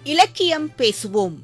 இலக்கியம் பேசுவோம்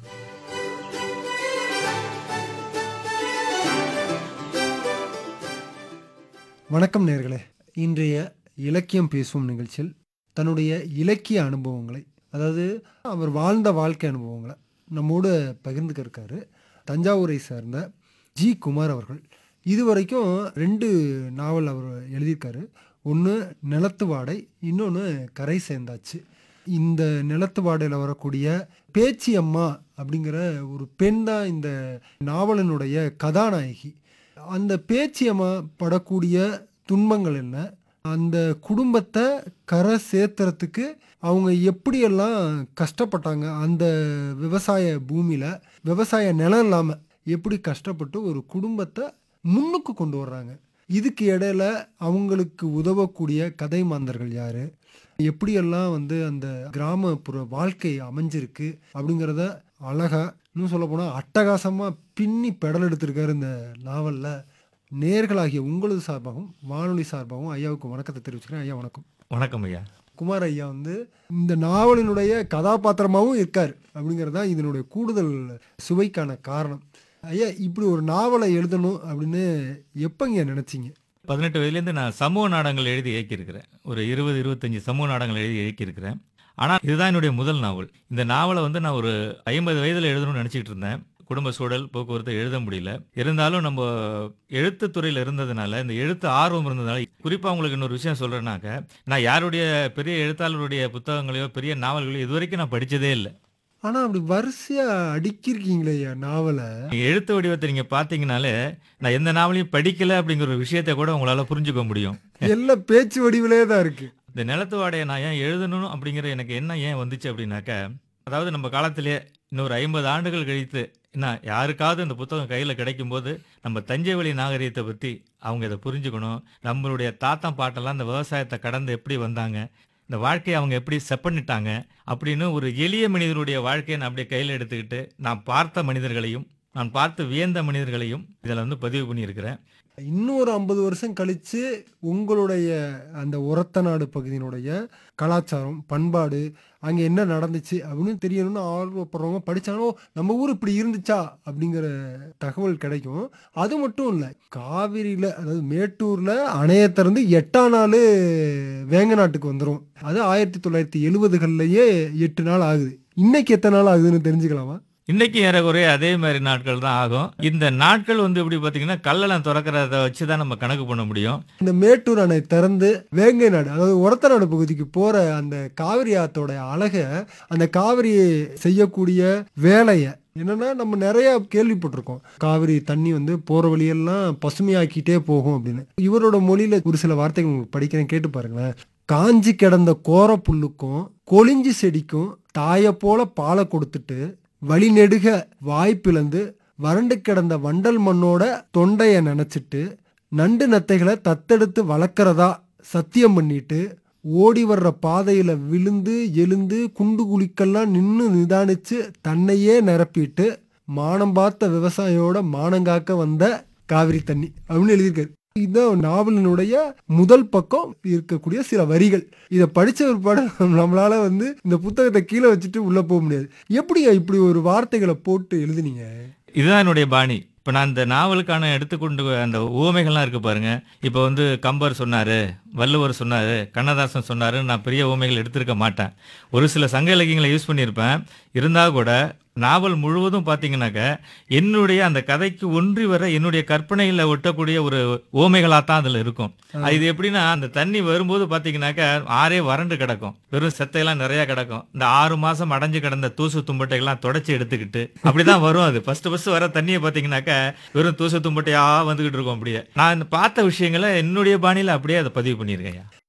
வணக்கம் நேர்களே இன்றைய இலக்கியம் பேசும் நிகழ்ச்சியில் தன்னுடைய இலக்கிய அனுபவங்களை அதாவது அவர் வாழ்ந்த வாழ்க்கை அனுபவங்களை நம்மோடு பகிர்ந்துக்க இருக்காரு தஞ்சாவூரை சேர்ந்த ஜி குமார் அவர்கள் இதுவரைக்கும் ரெண்டு நாவல் அவர் எழுதியிருக்காரு ஒன்று நிலத்து வாடை இன்னொன்று கரை சேர்ந்தாச்சு இந்த நிலத்து வாடையில் வரக்கூடிய பேச்சி அம்மா அப்படிங்கிற ஒரு பெண் தான் இந்த நாவலினுடைய கதாநாயகி அந்த பேச்சியம்மா படக்கூடிய துன்பங்கள் என்ன அந்த குடும்பத்தை கரை சேர்த்துறதுக்கு அவங்க எப்படியெல்லாம் கஷ்டப்பட்டாங்க அந்த விவசாய பூமியில் விவசாய நிலம் இல்லாமல் எப்படி கஷ்டப்பட்டு ஒரு குடும்பத்தை முன்னுக்கு கொண்டு வர்றாங்க இதுக்கு இடையில அவங்களுக்கு உதவக்கூடிய கதை மாந்தர்கள் யாரு எப்படியெல்லாம் வந்து அந்த கிராமப்புற வாழ்க்கை அமைஞ்சிருக்கு அப்படிங்கிறத அழகா இன்னும் சொல்ல போனால் அட்டகாசமாக பின்னி பெடல் எடுத்திருக்காரு இந்த நாவலில் நேர்களாகிய உங்களது சார்பாகவும் வானொலி சார்பாகவும் ஐயாவுக்கு வணக்கத்தை தெரிவிச்சுக்கிறேன் ஐயா வணக்கம் வணக்கம் ஐயா குமார் ஐயா வந்து இந்த நாவலினுடைய கதாபாத்திரமாகவும் இருக்கார் அப்படிங்கிறது தான் இதனுடைய கூடுதல் சுவைக்கான காரணம் ஐயா இப்படி ஒரு நாவலை எழுதணும் அப்படின்னு எப்பங்க நினைச்சீங்க பதினெட்டு வயதுலேருந்து நான் சமூக நாடகங்கள் எழுதி இயக்கியிருக்கிறேன் ஒரு இருபது இருபத்தஞ்சி சமூக நாடகங்கள் எழுதி இயக்கியிருக்கிறேன் ஆனால் இதுதான் என்னுடைய முதல் நாவல் இந்த நாவலை வந்து நான் ஒரு ஐம்பது வயதில் எழுதணும்னு நினச்சிட்டு இருந்தேன் குடும்ப சூழல் போக்குவரத்து எழுத முடியல இருந்தாலும் நம்ம எழுத்து துறையில் இருந்ததுனால இந்த எழுத்து ஆர்வம் இருந்ததுனால குறிப்பாக உங்களுக்கு இன்னொரு விஷயம் சொல்கிறேன்னாக்க நான் யாருடைய பெரிய எழுத்தாளருடைய புத்தகங்களையோ பெரிய நாவல்களையோ இதுவரைக்கும் நான் படித்ததே இல்லை ஆனால் அப்படி வரிசையாக அடிக்கிருக்கீங்களே ஐயா நாவலை நீங்க எழுத்து வடிவத்தை நீங்கள் பார்த்தீங்கனாலே நான் எந்த நாவலையும் படிக்கல அப்படிங்கிற ஒரு விஷயத்தை கூட உங்களால் புரிஞ்சுக்க முடியும் எல்லாம் பேச்சு வடிவிலே தான் இருக்கு இந்த நிலத்து வாடையை நான் ஏன் எழுதணும் அப்படிங்கிற எனக்கு என்ன ஏன் வந்துச்சு அப்படின்னாக்க அதாவது நம்ம காலத்திலே இன்னொரு ஐம்பது ஆண்டுகள் கழித்து என்ன யாருக்காவது இந்த புத்தகம் கையில் கிடைக்கும்போது நம்ம தஞ்சை வழி நாகரிகத்தை பற்றி அவங்க இதை புரிஞ்சுக்கணும் நம்மளுடைய தாத்தம் பாட்டெல்லாம் இந்த விவசாயத்தை கடந்து எப்படி வந்தாங்க இந்த வாழ்க்கையை அவங்க எப்படி செப்பனிட்டாங்க அப்படின்னு ஒரு எளிய மனிதனுடைய வாழ்க்கையை நான் அப்படியே கையில் எடுத்துக்கிட்டு நான் பார்த்த மனிதர்களையும் நான் பார்த்து வியந்த மனிதர்களையும் இதில் வந்து பதிவு பண்ணியிருக்கிறேன் இன்னொரு ஐம்பது வருஷம் கழிச்சு உங்களுடைய அந்த உரத்த நாடு பகுதியினுடைய கலாச்சாரம் பண்பாடு அங்கே என்ன நடந்துச்சு அப்படின்னு தெரியணும்னு ஆர்வப்படுறவங்க படிச்சாலும் நம்ம ஊர் இப்படி இருந்துச்சா அப்படிங்கிற தகவல் கிடைக்கும் அது மட்டும் இல்லை காவிரியில் அதாவது மேட்டூரில் அணையை திறந்து எட்டாம் நாள் வேங்க நாட்டுக்கு வந்துடும் அது ஆயிரத்தி தொள்ளாயிரத்தி எழுபதுகள்லையே எட்டு நாள் ஆகுது இன்னைக்கு எத்தனை நாள் ஆகுதுன்னு தெரிஞ்சுக்கலாமா இன்னைக்கு ஏறக்குறைய அதே மாதிரி நாட்கள் தான் ஆகும் இந்த நாட்கள் வந்து எப்படி பார்த்தீங்கன்னா கல்லெல்லாம் திறக்கிறத வச்சு தான் நம்ம கணக்கு பண்ண முடியும் இந்த மேட்டூர் அணை திறந்து வேங்கை நாடு அதாவது உரத்த நாடு பகுதிக்கு போற அந்த காவிரி ஆத்தோட அழக அந்த காவிரி செய்யக்கூடிய வேலையை என்னன்னா நம்ம நிறைய கேள்விப்பட்டிருக்கோம் காவிரி தண்ணி வந்து போற வழியெல்லாம் பசுமையாக்கிட்டே போகும் அப்படின்னு இவரோட மொழியில ஒரு சில வார்த்தைகள் உங்களுக்கு படிக்கிறேன் கேட்டு பாருங்களேன் காஞ்சி கிடந்த கோர புல்லுக்கும் கொளிஞ்சி செடிக்கும் தாயை போல பாலை கொடுத்துட்டு வழி நெடுக வாய்ப்பிழந்து வறண்டு கிடந்த வண்டல் மண்ணோட தொண்டைய நினைச்சிட்டு நண்டு நத்தைகளை தத்தெடுத்து வளர்க்குறதா சத்தியம் பண்ணிட்டு ஓடி வர்ற பாதையில விழுந்து எழுந்து குண்டு குழிக்கெல்லாம் நின்று நிதானிச்சு தன்னையே நிரப்பிட்டு மானம் பார்த்த விவசாயியோட மானங்காக்க வந்த காவிரி தண்ணி அப்படின்னு எழுதியிருக்காரு இதுதான் நாவலினுடைய முதல் பக்கம் இருக்கக்கூடிய சில வரிகள் இதை படிச்ச பிற்பாடு நம்மளால வந்து இந்த புத்தகத்தை கீழே வச்சுட்டு உள்ள போக முடியாது எப்படிங்க இப்படி ஒரு வார்த்தைகளை போட்டு எழுதுனீங்க இதுதான் என்னுடைய பாணி இப்போ நான் இந்த நாவலுக்கான எடுத்துக்கொண்டு அந்த உவமைகள்லாம் இருக்கு பாருங்க இப்போ வந்து கம்பர் சொன்னாரு வள்ளுவர் சொன்னாரு கண்ணதாசன் சொன்னாரு நான் பெரிய உவமைகள் எடுத்திருக்க மாட்டேன் ஒரு சில சங்க இலக்கியங்களை யூஸ் பண்ணியிருப்பேன் இருந்தால் கூட நாவல் முழுவதும் பார்த்தீங்கன்னாக்க என்னுடைய அந்த கதைக்கு ஒன்றி வர என்னுடைய கற்பனையில் ஒட்டக்கூடிய ஒரு ஓமைகளாக தான் அதில் இருக்கும் அது இது எப்படின்னா அந்த தண்ணி வரும்போது பார்த்தீங்கன்னாக்க ஆறே வறண்டு கிடக்கும் வெறும் செத்தையெல்லாம் நிறைய கிடக்கும் இந்த ஆறு மாசம் அடைஞ்சு கிடந்த தூசு தும்பட்டைகள்லாம் தொடச்சி எடுத்துக்கிட்டு அப்படிதான் வரும் அது ஃபர்ஸ்ட் ஃபர்ஸ்ட் வர தண்ணியை பார்த்தீங்கன்னாக்க வெறும் தூசு தும்பட்டையா வந்துகிட்டு இருக்கும் அப்படியே நான் இந்த பார்த்த விஷயங்களை என்னுடைய பாணியில் அப்படியே அதை பதிவு பண்ணியிருக்கேன்